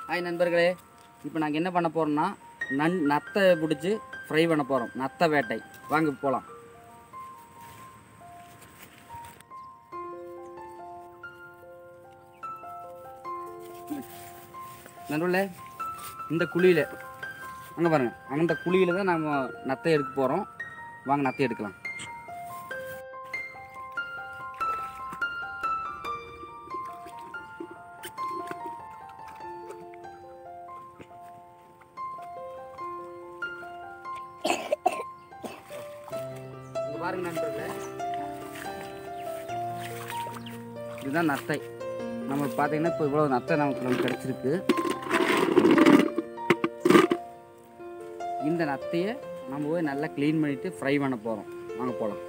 Hi நண்பர்களே இப்போ நாங்கள் என்ன பண்ண போகிறோம்னா நன் நத்தை பிடிச்சி ஃப்ரை பண்ண போகிறோம் நத்தை வேட்டை வாங்க போகலாம் நண்பர்களே இந்த குழியில் அங்கே பாருங்கள் அந்த குழியில் தான் நம்ம நத்தை எடுக்க போகிறோம் வாங்க நத்தை எடுக்கலாம் இங்க பாருங்க நண்பர்களே இதுதான் நத்தை நம்ம பார்த்தீங்கன்னா இப்போ இவ்வளோ நத்தை நமக்கு நமக்கு கிடச்சிருக்கு இந்த நத்தையை நம்ம போய் நல்லா க்ளீன் பண்ணிட்டு ஃப்ரை பண்ண போகிறோம் வாங்க போகலாம்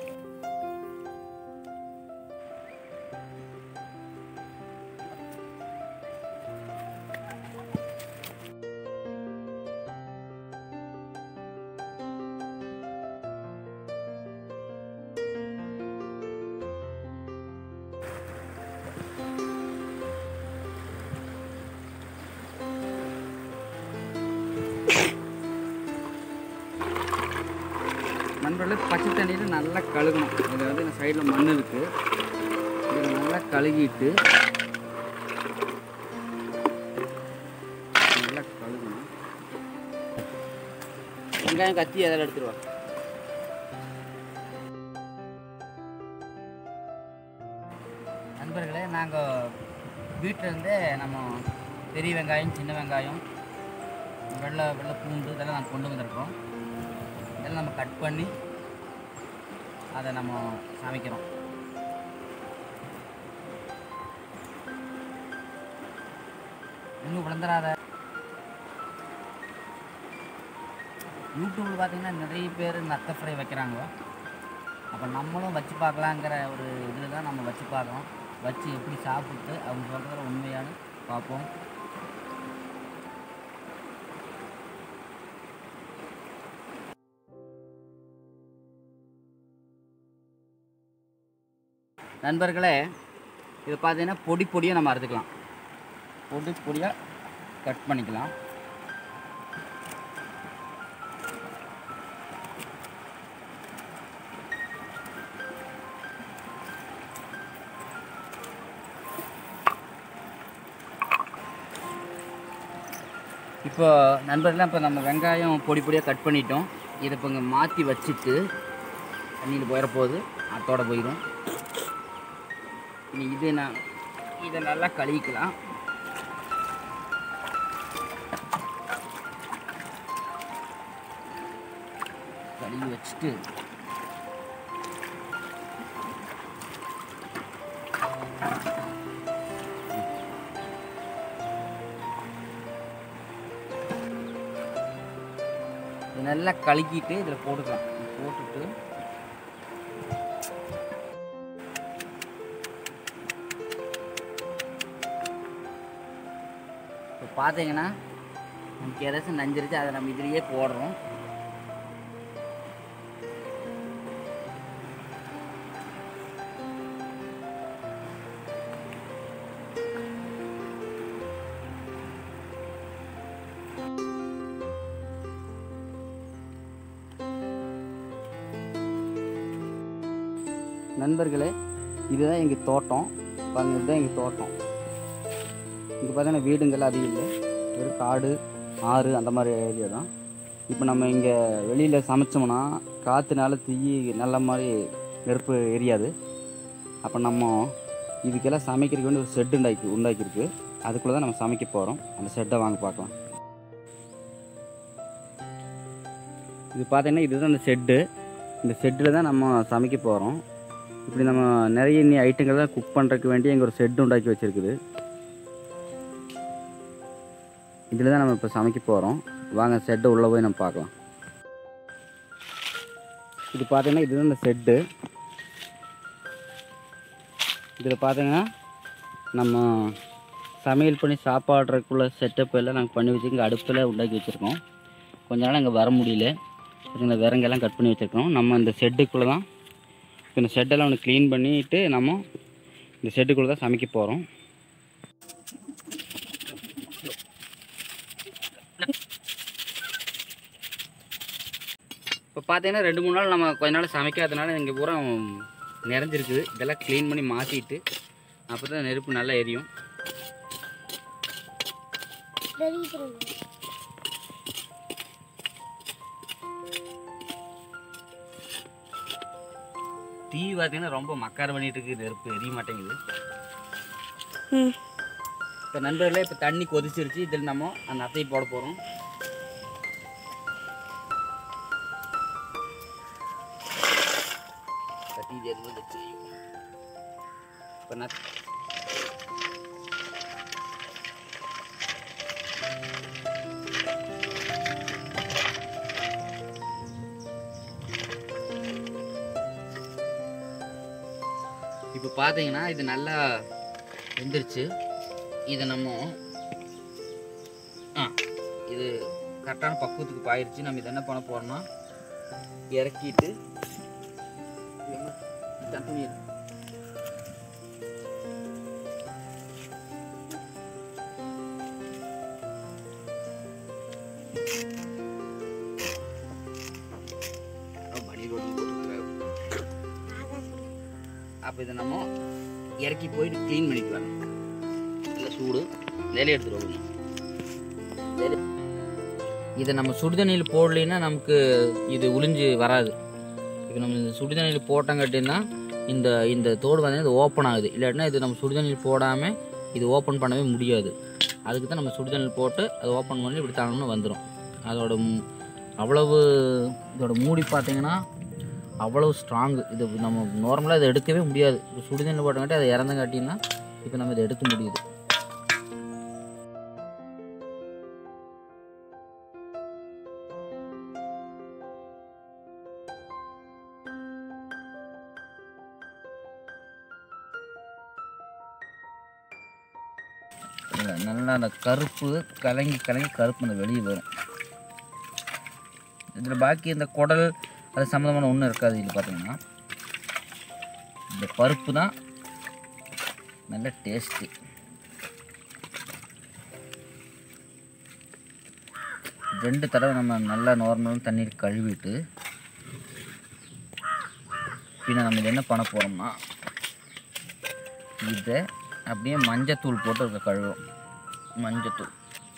நண்பர்களே பச்சை தண்ணியில் நல்லா கழுகணும் இது வந்து இந்த சைடில் மண் இருக்குது இதை நல்லா கழுகிட்டு நல்லா கழுகணும் வெங்காயம் கத்தி அதில் எடுத்துருவா நண்பர்களே நாங்கள் வீட்டில் இருந்தே நம்ம பெரிய வெங்காயம் சின்ன வெங்காயம் வெள்ளை வெள்ளை பூண்டு இதெல்லாம் நாங்கள் கொண்டு வந்திருக்கோம் இதெல்லாம் நம்ம கட் பண்ணி அதை நம்ம சமைக்கிறோம் இன்னும் விளந்துடாத யூடியூப்பில் பார்த்தீங்கன்னா நிறைய பேர் நத்தை ஃப்ரை வைக்கிறாங்க அப்போ நம்மளும் வச்சு பார்க்கலாங்கிற ஒரு இதில் தான் நம்ம வச்சு பார்க்குறோம் வச்சு எப்படி சாப்பிட்டு அவங்க சொல்கிற உண்மையானு பார்ப்போம் நண்பர்களே இது பார்த்தீங்கன்னா பொடி பொடியாக நம்ம அறுத்துக்கலாம் பொடி பொடியாக கட் பண்ணிக்கலாம் இப்போ நண்பர்கள்லாம் இப்போ நம்ம வெங்காயம் பொடி பொடியாக கட் பண்ணிட்டோம் இதை இப்போ இங்கே மாற்றி வச்சுட்டு தண்ணியில் போயிட போகுது அத்தோட போயிடும் இனி இது நான் இதை நல்லா கழுவிக்கலாம் கழுவி வச்சுட்டு இதை நல்லா கழுக்கிட்டு இதில் போட்டுக்கலாம் போட்டுட்டு இப்போ பார்த்தீங்கன்னா நமக்கு எதாச்சும் நஞ்சிருச்சு அதை நம்ம இதுலேயே போடுறோம் நண்பர்களே இதுதான் எங்கள் தோட்டம் பாருங்க இதுதான் எங்கள் தோட்டம் இங்கே பார்த்தீங்கன்னா வீடுங்கள் அதிகம் இல்லை வெறும் காடு ஆறு அந்த மாதிரி ஏரியா தான் இப்போ நம்ம இங்கே வெளியில் சமைச்சோம்னா காற்றுனால தீ நல்ல மாதிரி நெருப்பு எரியாது அப்போ நம்ம இதுக்கெல்லாம் சமைக்கிறதுக்கு வேண்டி ஒரு ஷெட் உண்டாக்கி உண்டாக்கியிருக்கு அதுக்குள்ளே தான் நம்ம சமைக்க போகிறோம் அந்த ஷெட்டை வாங்க பார்க்கலாம் இது பார்த்தீங்கன்னா இதுதான் இந்த ஷெட்டு இந்த ஷெட்டில் தான் நம்ம சமைக்க போகிறோம் இப்படி நம்ம நிறைய இன்னி ஐட்டங்கள் தான் குக் பண்ணுறதுக்கு வேண்டி எங்கள் ஒரு ஷெட் உண்டாக்கி வச்சுருக்குது இதில் தான் நம்ம இப்போ சமைக்க போகிறோம் வாங்க ஷெட்டை உள்ளே போய் நம்ம பார்க்கலாம் இது பார்த்தீங்கன்னா இதுதான் இந்த ஷெட்டு இதில் பார்த்தீங்கன்னா நம்ம சமையல் பண்ணி சாப்பாடுறதுக்குள்ள செட்டப் எல்லாம் நாங்கள் பண்ணி வச்சு இங்கே அடுப்பில் உண்டாக்கி வச்சுருக்கோம் கொஞ்ச நாள் இங்கே வர முடியல இந்த விறங்கெல்லாம் கட் பண்ணி வச்சுருக்கோம் நம்ம இந்த ஷெட்டுக்குள்ளே தான் இப்போ இந்த ஷெட்டெல்லாம் ஒன்று க்ளீன் பண்ணிவிட்டு நம்ம இந்த ஷெட்டுக்குள்ளே தான் சமைக்க போகிறோம் பார்த்தீங்கன்னா ரெண்டு மூணு நாள் நம்ம கொஞ்ச நாள் சமைக்காதனால இங்கே பூரா நிறைஞ்சிருக்குது இதெல்லாம் க்ளீன் பண்ணி மாற்றிட்டு அப்போ தான் நெருப்பு நல்லா எரியும் தீ பார்த்தீங்கன்னா ரொம்ப மக்கார பண்ணிட்டு இருக்கு நெருப்பு எரிய மாட்டேங்குது ம் இப்போ நண்பர்களே இப்போ தண்ணி கொதிச்சிருச்சு இதில் நம்ம அந்த அத்தையை போட போகிறோம் தட்டி இது எதுவும் வச்சு இப்போ நான் இப்போ பார்த்தீங்கன்னா இது நல்லா வெந்துருச்சு இதை நம்ம ஆ இது கரெக்டான பக்குவத்துக்கு பாயிருச்சு நம்ம இதை என்ன பண்ண போறோம்னா இறக்கிட்டு இது என்ன? இதான் துணி இருக்கு. அவன் பனி ரோட்டில் போட்டுருக்காரு அப்போ இதை நம்ம இறக்கி போயிட்டு க்ளீன் பண்ணிட்டு வரணும் நல்ல சூடு வேலையை எடுத்துட்டு வரணும் வேலை- இதை நம்ம சுடுதண்ணியில் போடலைன்னா நமக்கு இது உளிஞ்சு வராது இப்போ நம்ம இந்த சுடுதண்ணியில் போட்டங்காட்டின்னா இந்த இந்த தோடு வந்து இது ஓப்பன் ஆகுது இல்லாட்டினா இது நம்ம சுடுதண்ணியில் போடாமல் இது ஓப்பன் பண்ணவே முடியாது அதுக்கு தான் நம்ம சுடுதண்ணியில் போட்டு அதை ஓப்பன் பண்ணி இப்படி தாங்கன்னு வந்துடும் அதோட ம்- அவ்வளவு இதோட மூடி பார்த்தீங்கன்னா அவ்வளவு ஸ்ட்ராங்கு இது நம்ம நார்மலாக இதை எடுக்கவே முடியாது இப்போ சுடுதண்ணில் போட்டங்காட்டி அதை இறந்தங்காட்டின்னா இப்போ நம்ம இதை எடுக்க முடியுது இல்ல, நல்லா அந்த கருப்பு கலங்கி கலங்கி கருப்பு அந்த வெளியே வரும் இதில் பாக்கி இந்த குடல் அது சம்மந்தமான ஒன்றும் இருக்காது இதில் பார்த்தீங்கன்னா இந்த பருப்பு தான் நல்ல டேஸ்ட்டு ரெண்டு தடவை நம்ம நல்லா நார்மலான தண்ணீர் கழுவிட்டு பின்ன நம்ம இதை என்ன பண்ண போகிறோம்னா இதை அப்படியே மஞ்சத்தூள் போட்டு இருக்க கழுவும் மஞ்சத்தூள்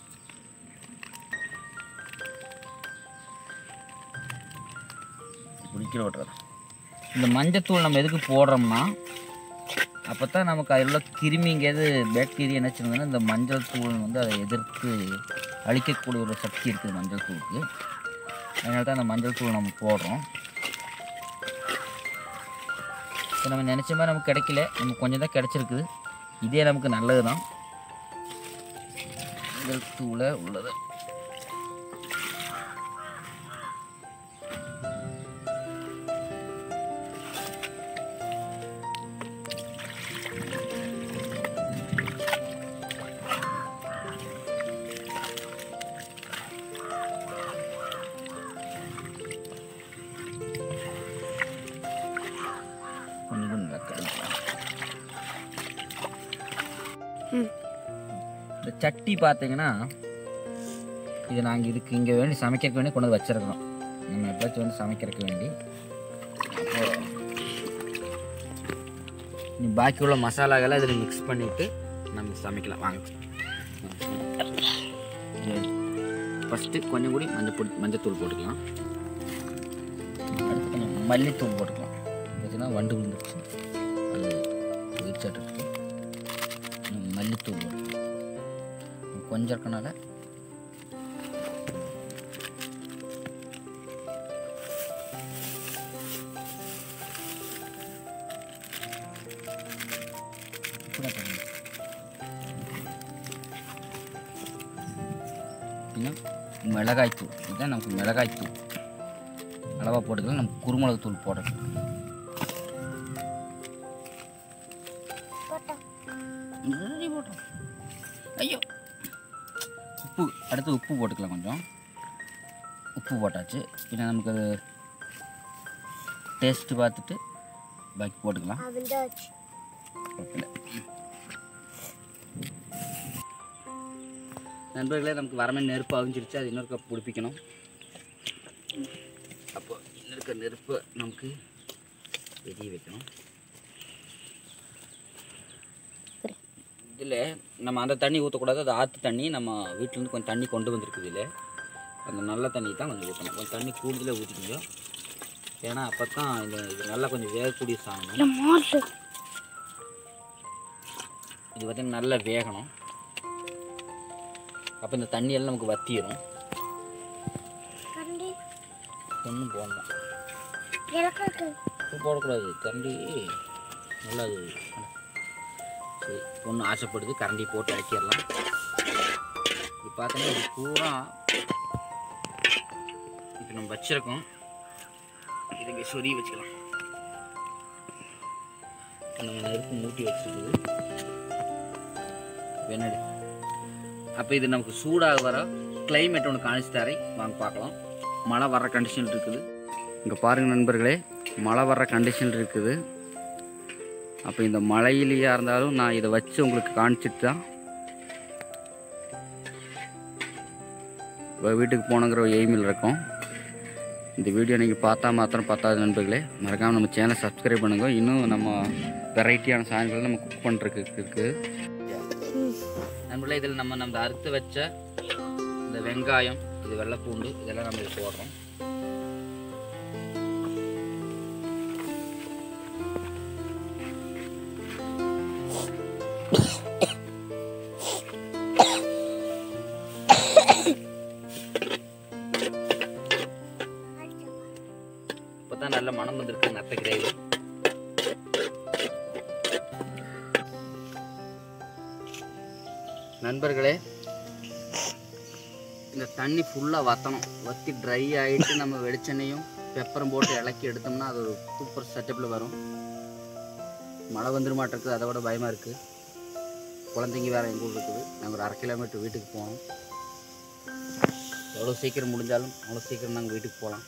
குடிக்கிற விட்டுறது இந்த மஞ்சத்தூள் நம்ம எதுக்கு போடுறோம்னா அப்போ தான் நமக்கு அதில் உள்ள கிருமிங்க எது பாக்டீரியா என்ன செய்யுதுன்னா இந்த மஞ்சள் தூள் வந்து அதை எதிர்த்து அழிக்கக்கூடிய ஒரு சக்தி இருக்குது மஞ்சள் தூளுக்கு அதனால தான் அந்த மஞ்சள் தூள் நம்ம போடுறோம் இப்போ நம்ம நினச்ச மாதிரி நமக்கு கிடைக்கல நமக்கு கொஞ்சம் தான் கிடச்சிருக்குது இதே நமக்கு நல்லது தான் மஞ்சள் தூளை உள்ளது கொஞ்சம் கொஞ்சம் நல்லா கழுவிக்கலாம். ம் இந்த சட்டி பார்த்தீங்கன்னா இது நாங்கள் இதுக்கு இங்கே வேண்டி சமைக்கிறதுக்கு வேண்டி கொண்டு வந்து வச்சிருக்கிறோம் நம்ம எப்போச்சும் வந்து சமைக்கிறதுக்கு வேண்டி அப்போ நீ பாக்கி உள்ள மசாலாகளை இதில் மிக்ஸ் பண்ணிவிட்டு நம்ம சமைக்கலாம் வாங்க ஃபஸ்ட்டு கொஞ்சம் கூடி மஞ்சள் பொடி மஞ்சத்தூள் போட்டுக்கலாம் அடுத்து கொஞ்சம் மல்லித்தூள் போட்டுக்கலாம் பார்த்தீங்கன்னா வண்டு விழுந்துருச்சு அது கொதிச்சாட்டு மல்லித்தூள் போட்டுக்கலாம் கொஞ்சம் இருக்கனால கூட போடணும். இன்னும் மிளகாய்த்தூள் இதுதான் நமக்கு மிளகாய்த்தூள் அளவாக போட்டுக்கலாம் நம்ம குருமிளகு தூள் போடணும் நிறைய போட்டோம் ஐயோ உப்பு அடுத்து உப்பு போட்டுக்கலாம் கொஞ்சம் உப்பு போட்டாச்சு பின்ன நமக்கு அது டேஸ்ட்டு பார்த்துட்டு பாக்கி போட்டுக்கலாம் குழப்பமில்ல. நண்பர்களே நமக்கு வரமே நெருப்பு அவிஞ்சிருச்சு அது இன்னொரு கப் பிடிப்பிக்கணும் அப்போ இருக்க நெருப்பை நமக்கு எரிய வைக்கணும் இதில் நம்ம அந்த தண்ணி ஊற்றக்கூடாது அது ஆற்று தண்ணி நம்ம வீட்டிலேருந்து கொஞ்சம் தண்ணி கொண்டு வந்திருக்குது இதில் அந்த நல்ல தண்ணி தான் கொஞ்சம் ஊற்றணும் கொஞ்சம் தண்ணி கூடுதலாக ஊற்றிக்கோங்க ஏன்னா அப்போ தான் இந்த இது நல்லா கொஞ்சம் வேகக்கூடிய சாங்கணும் இல்லை மாட்டு இது பார்த்தீங்கன்னா நல்லா வேகணும் அப்போ இந்த தண்ணியெல்லாம் நமக்கு வத்திரும் ஒன்றும் போடணும் உப்பு போடக்கூடாது கரண்டி நல்லா அது சரி ஒன்று ஆசைப்படுது கரண்டி போட்டு இறக்கிடலாம் இது பார்த்தீங்கன்னா இது பூரா இப்போ நம்ம வச்சிருக்கோம் இது இங்கே சொறி வச்சுக்கலாம் இப்ப நம்ம நெருப்பு மூட்டி வச்சிருக்குது வெண்ணடி அப்போ இது நமக்கு சூடாக வர கிளைமேட் ஒன்று காணிச்சு தரேன் வாங்க பார்க்கலாம் மழை வர்ற கண்டிஷன் இருக்குது இங்கே பாருங்கள் நண்பர்களே மழை வர்ற கண்டிஷன் இருக்குது அப்போ இந்த மழையிலேயா இருந்தாலும் நான் இதை வச்சு உங்களுக்கு காணிச்சிட்டு தான் இப்போ வீட்டுக்கு போகணுங்கிற ஒரு எய்மில் இருக்கோம் இந்த வீடியோ நீங்கள் பார்த்தா மாத்திரம் பார்த்தாது நண்பர்களே மறக்காமல் நம்ம சேனலை சப்ஸ்கிரைப் பண்ணுங்க இன்னும் நம்ம வெரைட்டியான சாயங்களை நம்ம குக் பண்ணுறதுக்கு இருக்குது நண்பர்களே இதில் நம்ம நம்ம அறுத்து வச்ச இந்த வெங்காயம் இது வெள்ளைப்பூண்டு இதெல்லாம் நம்ம இது போடுறோம் இப்போ தான் நல்ல மனம் வந்திருக்கு நத்த கிரேவி நண்பர்களே இந்த தண்ணி ஃபுல்லாக வற்றணும் வற்றி ட்ரை ஆகிட்டு நம்ம வெளிச்செண்ணையும் பெப்பரும் போட்டு இலக்கி எடுத்தோம்னா அது ஒரு சூப்பர் செட்டப்பில் வரும் மழை வந்துட மாட்டிருக்குது அதை விட பயமாக இருக்குது குழந்தைங்க வேறு எங்கள் ஊர் இருக்குது நாங்கள் ஒரு அரை கிலோமீட்டர் வீட்டுக்கு போகணும் எவ்வளோ சீக்கிரம் முடிஞ்சாலும் அவ்வளோ சீக்கிரம் நாங்கள் வீட்டுக்கு போகலாம்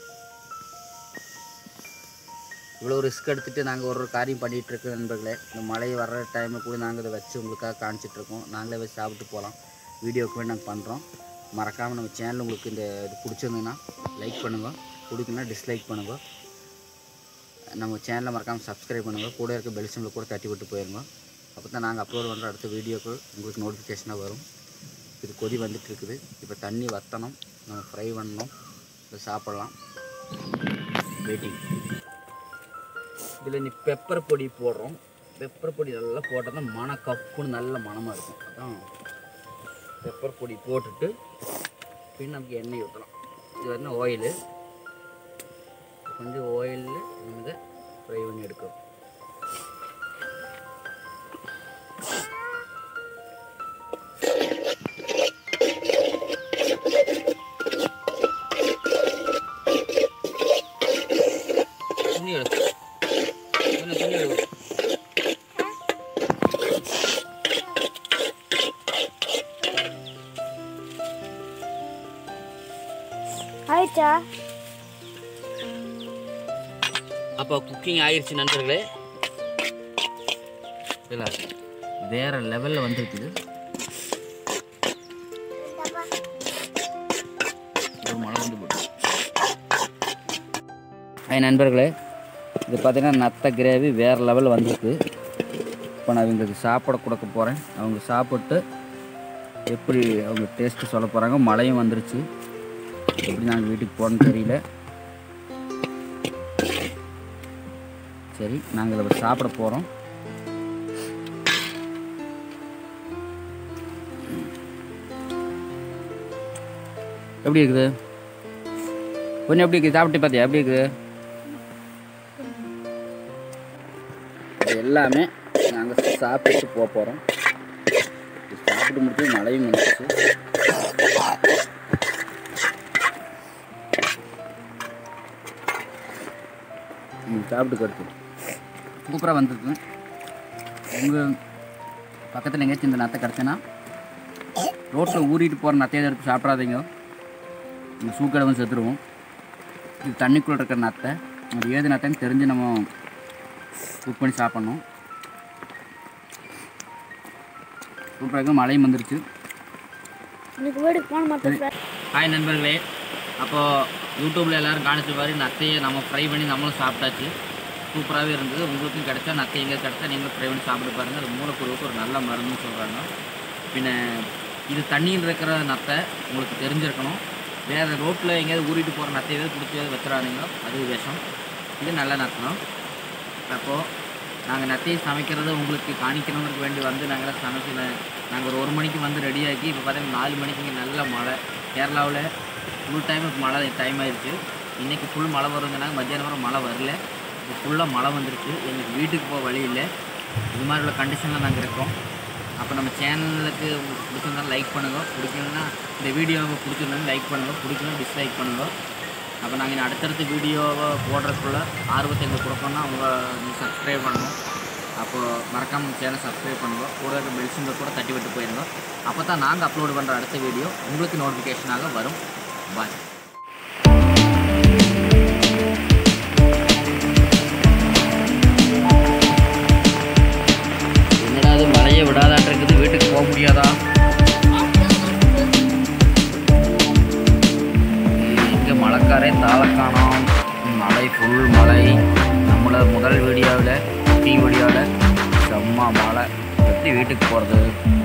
இவ்வளோ ரிஸ்க் எடுத்துகிட்டு நாங்கள் ஒரு ஒரு காரியம் பண்ணிகிட்டு இருக்கோம் நண்பர்களே இந்த மழை வர்ற டைமில் கூட நாங்கள் இதை வச்சு உங்களுக்காக காமிச்சிட்டு இருக்கோம் நாங்களே வச்சு சாப்பிட்டு போகலாம் வீடியோக்கு வேண்டி நாங்கள் பண்ணுறோம் மறக்காமல் நம்ம சேனல் உங்களுக்கு இந்த இது பிடிச்சிருந்ததுன்னா லைக் பண்ணுங்க பிடிக்குன்னா டிஸ்லைக் பண்ணுங்க நம்ம சேனலை மறக்காமல் சப்ஸ்கிரைப் பண்ணுங்க கூட இருக்க பெல் சிம்பிள் கூட தட்டி விட்டு போயிருங்க அப்போ தான் நாங்கள் அப்லோட் பண்ணுற அடுத்த வீடியோக்கு உங்களுக்கு நோட்டிஃபிகேஷனாக வரும் இது கொதி வந்துட்டு இருக்குது இப்போ தண்ணி வற்றணும் நம்ம ஃப்ரை பண்ணணும் இதை சாப்பிட்லாம் வெயிட்டிங் இதில் நீ பெப்பர் பொடி போடுறோம் பெப்பர் பொடி நல்லா போட்டால் தான் மன கப்புன்னு நல்ல மணமாக இருக்கும் அதான் பெப்பர் பொடி போட்டுட்டு பின் நமக்கு எண்ணெய் ஊற்றலாம் இது வந்து ஆயிலு கொஞ்சம் ஆயிலில் நம்ம இதை ஃப்ரை பண்ணி எடுக்கணும் துணி எடு துணி துணி எடு ஆயிடுச்சா அப்போ குக்கிங் ஆயிடுச்சு நண்பர்களே இல்லை வேற லெவலில் வந்திருக்குது ஒரு மழை வந்து போட்டு ஹாய் நண்பர்களே இது பார்த்தீங்கன்னா நத்த கிரேவி வேறு லெவலில் வந்திருக்கு இப்போ நான் இவங்களுக்கு சாப்பிட கொடுக்க போகிறேன் அவங்க சாப்பிட்டு எப்படி அவங்க டேஸ்ட்டு சொல்ல போகிறாங்க மழையும் வந்துருச்சு எப்படி நாங்கள் வீட்டுக்கு போகணும்னு தெரியல சரி நாங்கள் இதை சாப்பிட போகிறோம் எப்படி இருக்குது கொஞ்சம் எப்படி இருக்குது சாப்பிட்டு பார்த்தியா எப்படி இருக்குது இது எல்லாமே நாங்கள் சாப்பிட்டு போக போகிறோம் சாப்பிட்டு முடிச்சு மழையும் வந்துச்சு ம் சாப்பிட்டு கருத்து சூப்பராக வந்திருக்கு உங்கள் பக்கத்தில் எங்கேயாச்சும் இந்த நத்தை கிடச்சுன்னா ரோட்டில் ஊறிட்டு போகிற நத்தையை எடுத்து சாப்பிடாதீங்க இந்த சூக்கடை வந்து செத்துருவோம் இது தண்ணிக்குள்ளே இருக்கிற நத்தை அது ஏது நத்தைன்னு தெரிஞ்சு நம்ம குக் பண்ணி சாப்பிட்ணும் சூப்பராக மழையும் வந்துருச்சு எனக்கு வீட்டுக்கு போன மாட்டேன் ஹாய் நண்பர்களே அப்போது யூடியூப்பில் எல்லோரும் காணிச்ச மாதிரி நத்தையை நம்ம ஃப்ரை பண்ணி நம்மளும் சாப்பிட்டாச்சு சூப்பராகவே இருந்தது உங்களுக்கும் கிடைச்சா நத்தை எங்கே கிடைச்சா நீங்களும் ஃப்ரை பண்ணி சாப்பிட்டு பாருங்கள் அது மூலக்குழுவுக்கு ஒரு நல்ல மருந்துன்னு சொல்கிறாங்க பின்ன இது தண்ணியில் இருக்கிற நத்தை உங்களுக்கு தெரிஞ்சிருக்கணும் வேறு ரோட்டில் எங்கேயாவது ஊறிட்டு போகிற நத்தை எதாவது பிடிச்சி வச்சுறானுங்க அது விஷம் இது நல்ல நத்தம் அப்போது நாங்கள் நத்தையை சமைக்கிறது உங்களுக்கு காணிக்கணுங்கிறதுக்கு வேண்டி வந்து நாங்களாம் சமைச்சு நாங்கள் ஒரு ஒரு மணிக்கு வந்து ரெடியாக்கி இப்போ பார்த்தீங்கன்னா நாலு மணிக்கு இங்கே நல்ல மழை கேரளாவில் ஃபுல் டைம் இப்போ மழை டைம் ஆயிடுச்சு இன்றைக்கி ஃபுல் மழை வருங்கன்னாங்க மத்தியானம் வரை மழை வரல இப்போ ஃபுல்லாக மழை வந்துருச்சு எங்களுக்கு வீட்டுக்கு போக வழி இல்லை இது மாதிரி உள்ள கண்டிஷனில் நாங்கள் இருக்கோம் அப்போ நம்ம சேனலுக்கு உங்களுக்கு பிடிச்சிருந்தாலும் லைக் பண்ணுங்கள் பிடிக்கலன்னா இந்த வீடியோவை பிடிச்சிருந்தாலும் லைக் பண்ணுங்கள் பிடிக்கணும் டிஸ்லைக் பண்ணுங்கள் அப்போ நாங்கள் இனி அடுத்தடுத்த வீடியோவை போடுறதுக்குள்ள ஆர்வத்தை எங்களுக்கு கொடுக்கணும்னா அவங்க நீங்கள் சப்ஸ்கிரைப் பண்ணணும் அப்போது மறக்காமல் சேனல் சப்ஸ்கிரைப் பண்ணுங்க கூட இருக்க பெல் சிம்பல் கூட தட்டி விட்டு போயிருங்க அப்போ தான் நாங்கள் அப்லோட் பண்ணுற அடுத்த வீடியோ உங்களுக்கு நோட்டிஃபிகேஷனாக வரும் பாய் என்னடா அது மழையை விடாதாட்டு இருக்குது வீட்டுக்கு போக முடியாதா இங்கே மழைக்காரே தாள காணோம் மழை ஃபுல் மழை நம்மள முதல் வீடியோவில் டீ வீடியோவில் செம்ம மழை எப்படி வீட்டுக்கு போகிறது